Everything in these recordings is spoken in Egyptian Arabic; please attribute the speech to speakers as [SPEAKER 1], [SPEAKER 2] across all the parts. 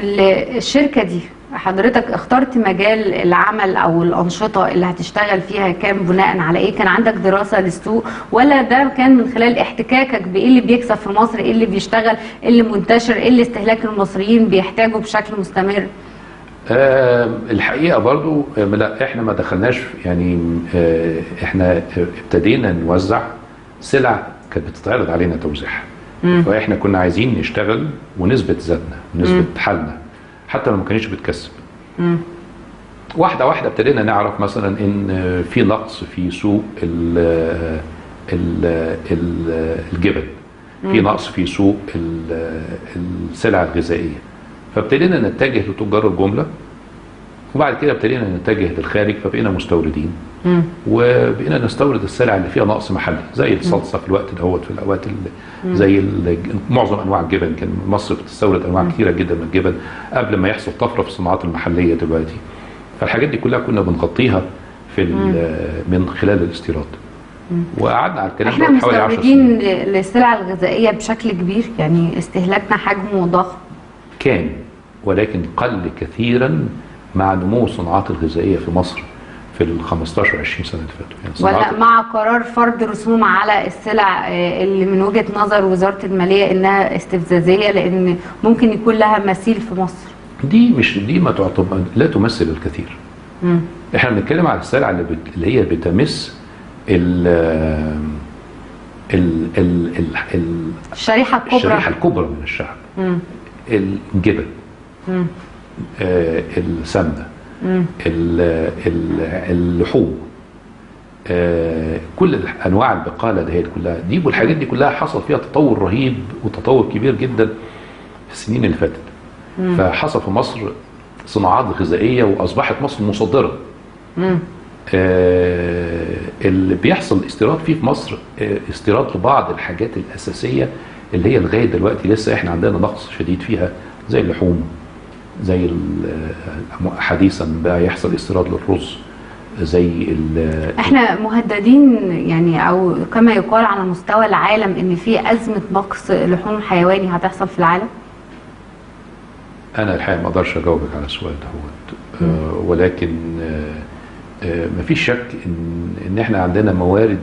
[SPEAKER 1] الشركه دي حضرتك اخترت مجال العمل او الانشطه اللي هتشتغل فيها كان بناء على ايه كان عندك دراسه للسوق ولا ده كان من خلال احتكاكك بايه اللي بيكسب في مصر ايه اللي بيشتغل ايه اللي منتشر ايه اللي استهلاك المصريين بيحتاجوا بشكل مستمر
[SPEAKER 2] آه الحقيقه برضو آه لا احنا ما دخلناش يعني آه احنا ابتدينا نوزع سلع كانت بتتعرض علينا توزيعها فاحنا كنا عايزين نشتغل ونثبت ذاتنا ونثبت حالنا حتى لو ما كانتش بتكسب واحده واحده ابتدينا نعرف مثلا ان في نقص في سوق ال ال ال الجبن في نقص في سوق ال- السلع الغذائيه فابتدينا نتجه لتجار الجمله وبعد كده ابتدينا نتجه للخارج فبقينا مستوردين وبقينا نستورد السلع اللي فيها نقص محلي زي الصلصه في الوقت دهوت في الاوقات ال- زي ال- معظم انواع الجبن كان مصر بتستورد انواع كثيره جدا من الجبن قبل ما يحصل طفره في الصناعات المحليه دلوقتي فالحاجات دي كلها كنا بنغطيها في ال- من خلال الاستيراد وقعدنا على الكلام
[SPEAKER 1] احنا
[SPEAKER 2] ده حوالي 10
[SPEAKER 1] مستوردين
[SPEAKER 2] سنين
[SPEAKER 1] للسلع الغذائيه بشكل كبير يعني استهلاكنا حجمه ضخم
[SPEAKER 2] كان ولكن قل كثيرا مع نمو الصناعات الغذائيه في مصر في ال 15 20 سنه اللي فاتوا يعني
[SPEAKER 1] ولا
[SPEAKER 2] صناعات
[SPEAKER 1] مع قرار فرض رسوم على السلع آه، اللي من وجهه نظر وزاره الماليه انها استفزازيه لان ممكن يكون لها مثيل في مصر
[SPEAKER 2] دي مش دي ما تعتبر لا تمثل الكثير احنا بنتكلم على السلع اللي, بت... اللي هي بتمس ال ال ال ال ال
[SPEAKER 1] الشريحه الكبرى
[SPEAKER 2] الشريحه الكبرى من الشعب الجبن آه السمنه ال- ال- اللحوم آه كل انواع البقاله دهيت كلها دي والحاجات دي كلها حصل فيها تطور رهيب وتطور كبير جدا في السنين اللي فاتت فحصل في مصر صناعات غذائيه واصبحت مصر مصدره آه اللي بيحصل استيراد فيه في مصر آه استيراد لبعض الحاجات الاساسيه اللي هي لغايه دلوقتي لسه احنا عندنا نقص شديد فيها زي اللحوم زي ال- آه، حديثا بقى يحصل استيراد للرز زي ال-
[SPEAKER 1] احنا مهددين يعني او كما يقال على مستوى العالم ان في ازمه نقص لحوم حيواني هتحصل في العالم
[SPEAKER 2] انا الحقيقه ما اقدرش اجاوبك على السؤال دوت آه ولكن آه آه مفيش شك ان ان احنا عندنا موارد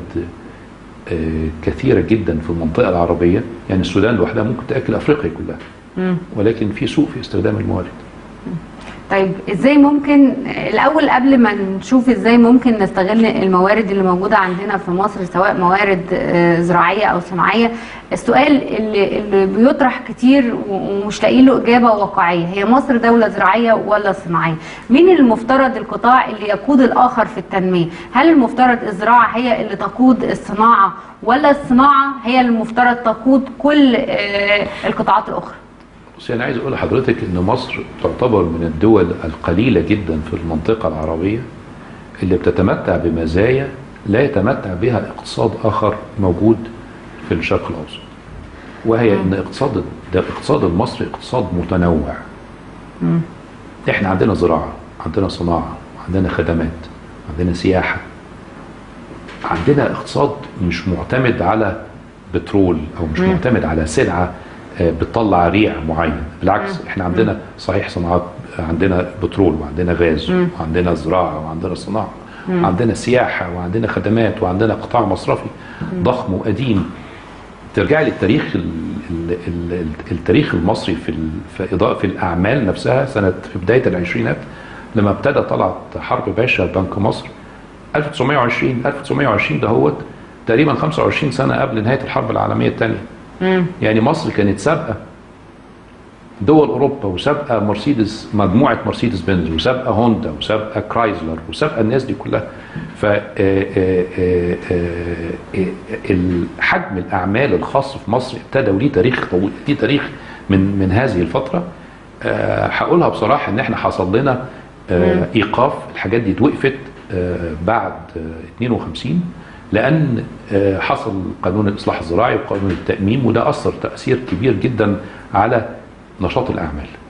[SPEAKER 2] آه كثيره جدا في المنطقه العربيه يعني السودان لوحدها ممكن تاكل افريقيا كلها ولكن في سوء في استخدام الموارد
[SPEAKER 1] طيب ازاي ممكن الاول قبل ما نشوف ازاي ممكن نستغل الموارد اللي موجوده عندنا في مصر سواء موارد آه، زراعيه او صناعيه السؤال اللي, اللي بيطرح كتير ومش لاقيين له اجابه واقعيه هي مصر دوله زراعيه ولا صناعيه مين المفترض القطاع اللي يقود الاخر في التنميه هل المفترض الزراعه هي اللي تقود الصناعه ولا الصناعه هي المفترض تقود كل آه، القطاعات الاخرى
[SPEAKER 2] بس انا عايز اقول لحضرتك ان مصر تعتبر من الدول القليله جدا في المنطقه العربيه اللي بتتمتع بمزايا لا يتمتع بها اقتصاد اخر موجود في الشرق الاوسط وهي ان اقتصاد ده الاقتصاد المصري اقتصاد متنوع احنا عندنا زراعه عندنا صناعه عندنا خدمات عندنا سياحه عندنا اقتصاد مش معتمد على بترول او مش معتمد على سلعه آه، بتطلع ريع معين بالعكس احنا عندنا صحيح صناعات عندنا بترول وعندنا غاز وعندنا زراعه وعندنا صناعه وعندنا سياحه وعندنا خدمات وعندنا قطاع مصرفي ضخم وقديم ترجع للتاريخ ال- ال- ال- التاريخ المصري في ال- في اضاءه في الاعمال نفسها سنه في بدايه العشرينات لما ابتدى طلعت حرب باشا بنك مصر 1920 1920 دهوت تقريبا 25 سنه قبل نهايه الحرب العالميه الثانيه يعني مصر كانت سابقه دول اوروبا وسابقه مرسيدس مجموعه مرسيدس بنز وسابقه هوندا وسابقه كرايزلر وسابقه الناس دي كلها ف آه، آه، آه، آه، آه، حجم الاعمال الخاص في مصر ابتدى وليه تاريخ طويل ليه تاريخ من من هذه الفتره آه، هقولها بصراحه ان احنا حصل لنا آه، ايقاف الحاجات دي اتوقفت آه، بعد آه، 52 لان آه، حصل قانون الاصلاح الزراعي وقانون التاميم وده اثر تاثير كبير جدا على نشاط الاعمال